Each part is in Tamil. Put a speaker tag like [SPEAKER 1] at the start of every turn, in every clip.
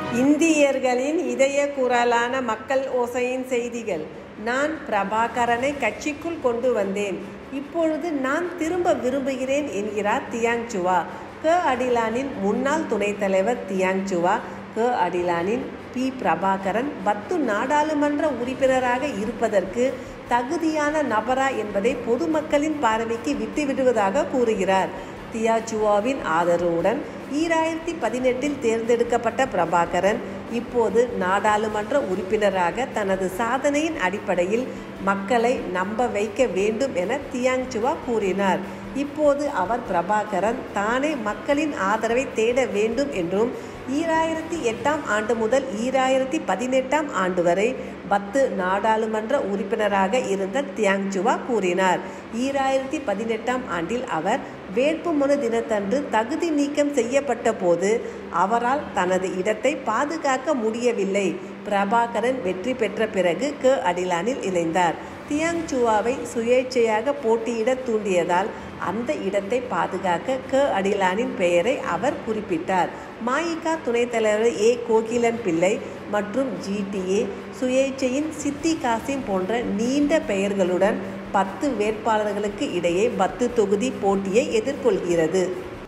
[SPEAKER 1] இந்தியர்களின் இதய குரலான மக்கள் ஓசையின் செய்திகள் நான் பிரபாகரனை கட்சிக்குள் கொண்டு வந்தேன் இப்பொழுது நான் திரும்ப விரும்புகிறேன் என்கிறார் தியாங் சுவா க அடிலானின் முன்னாள் துணைத் தலைவர் தியாங் சுவா க அடிலானின் பி பிரபாகரன் பத்து நாடாளுமன்ற உறுப்பினராக இருப்பதற்கு தகுதியான நபரா என்பதை பொதுமக்களின் பார்வைக்கு விட்டுவிடுவதாக கூறுகிறார் தியாச்சுவாவின் ஆதரவுடன் ஈராயிரத்தி பதினெட்டில் தேர்ந்தெடுக்கப்பட்ட பிரபாகரன் இப்போது நாடாளுமன்ற உறுப்பினராக தனது சாதனையின் அடிப்படையில் மக்களை நம்ப வைக்க வேண்டும் என தியாங்சுவா கூறினார் இப்போது அவர் பிரபாகரன் தானே மக்களின் ஆதரவை தேட வேண்டும் என்றும் ஈராயிரத்தி எட்டாம் ஆண்டு முதல் ஈராயிரத்தி பதினெட்டாம் ஆண்டு வரை பத்து நாடாளுமன்ற உறுப்பினராக இருந்த தியாங்சுவா கூறினார் ஈராயிரத்தி பதினெட்டாம் ஆண்டில் அவர் வேட்புமனு தினத்தன்று தகுதி நீக்கம் செய்யப்பட்ட போது அவரால் தனது இடத்தை பாதுகாக்க முடியவில்லை பிரபாகரன் வெற்றி பெற்ற பிறகு க அடிலானில் இணைந்தார் தியாங்சுவாவை சுயேட்சையாக போட்டியிட தூண்டியதால் அந்த இடத்தை பாதுகாக்க க அடிலானின் பெயரை அவர் குறிப்பிட்டார் மாயிகா துணைத் தலைவர் ஏ கோகிலன் பிள்ளை மற்றும் ஜிடிஏ சுயேட்சையின் சித்தி காசிம் போன்ற நீண்ட பெயர்களுடன் பத்து வேட்பாளர்களுக்கு இடையே பத்து தொகுதி போட்டியை எதிர்கொள்கிறது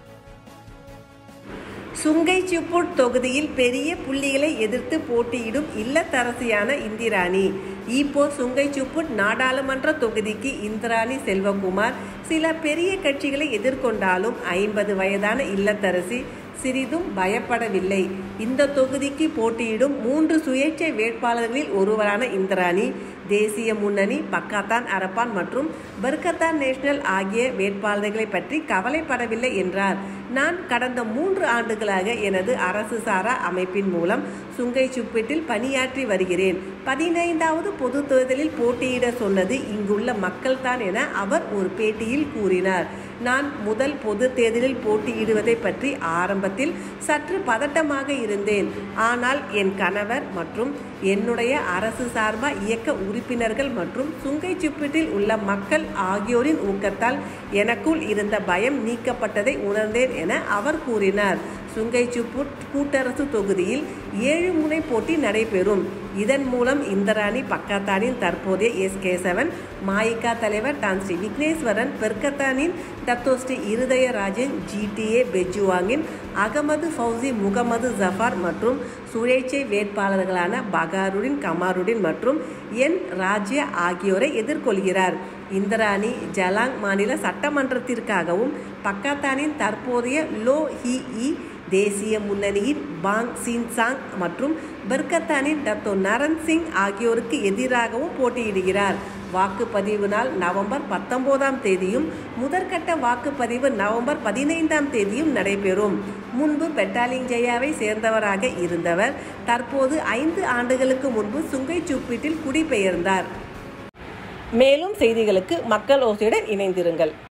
[SPEAKER 1] சுங்கை சிப்புட் தொகுதியில் பெரிய புள்ளிகளை எதிர்த்து போட்டியிடும் இல்லத்தரசியான இந்திராணி இப்போ சுங்கை சுப்புட் நாடாளுமன்ற தொகுதிக்கு இந்திராணி செல்வகுமார் சில பெரிய கட்சிகளை எதிர்கொண்டாலும் ஐம்பது வயதான இல்லத்தரசி சிறிதும் பயப்படவில்லை இந்த தொகுதிக்கு போட்டியிடும் மூன்று சுயேட்சை வேட்பாளர்களில் ஒருவரான இந்திராணி தேசிய முன்னணி பக்காத்தான் அரப்பான் மற்றும் பர்கத்தான் நேஷனல் ஆகிய வேட்பாளர்களை பற்றி கவலைப்படவில்லை என்றார் நான் கடந்த மூன்று ஆண்டுகளாக எனது அரசு சாரா அமைப்பின் மூலம் சுங்கை சுப்பிட்டில் பணியாற்றி வருகிறேன் பதினைந்தாவது பொது தேர்தலில் போட்டியிட சொன்னது இங்குள்ள மக்கள்தான் என அவர் ஒரு பேட்டியில் கூறினார் நான் முதல் பொது தேர்தலில் போட்டியிடுவதை பற்றி ஆரம்பத்தில் சற்று பதட்டமாக இருந்தேன் ஆனால் என் கணவர் மற்றும் என்னுடைய அரசு சார்பா இயக்க உறுப்பினர்கள் மற்றும் சுங்கை சுப்பிட்டில் உள்ள மக்கள் ஆகியோரின் ஊக்கத்தால் எனக்குள் இருந்த பயம் நீக்கப்பட்டதை உணர்ந்தேன் என அவர் கூறினார் சுங்கை சுப்புட் கூட்டரசு தொகுதியில் ஏழு முனை போட்டி நடைபெறும் இதன் மூலம் இந்திராணி பக்காத்தானின் தற்போதைய எஸ் கேசவன் மாயிகா தலைவர் டான் ஸ்ரீ விக்னேஸ்வரன் பெர்கத்தானின் டத்தோ ஸ்ரீ இருதயராஜன் ஜிடிஏ பெஜுவாங்கின் அகமது ஃபவுசி முகமது ஜஃபார் மற்றும் சுழேட்சை வேட்பாளர்களான பகாருடின் கமாருடின் மற்றும் என் ராஜ்ய ஆகியோரை எதிர்கொள்கிறார் இந்திராணி ஜலாங் மாநில சட்டமன்றத்திற்காகவும் பக்காத்தானின் தற்போதைய லோ ஹி இ தேசிய முன்னணியின் பாங் சின்சாங் மற்றும் பெர்கத்தானின் டத்தோ நரன் சிங் ஆகியோருக்கு எதிராகவும் போட்டியிடுகிறார் வாக்குப்பதிவு நாள் நவம்பர் பத்தொன்பதாம் தேதியும் முதற்கட்ட வாக்குப்பதிவு நவம்பர் பதினைந்தாம் தேதியும் நடைபெறும் முன்பு பெட்டாலிங் ஜெயாவை சேர்ந்தவராக இருந்தவர் தற்போது ஐந்து ஆண்டுகளுக்கு முன்பு சுங்கை சுப்பீட்டில் குடிபெயர்ந்தார் மேலும் செய்திகளுக்கு மக்கள் ஓசையுடன் இணைந்திருங்கள்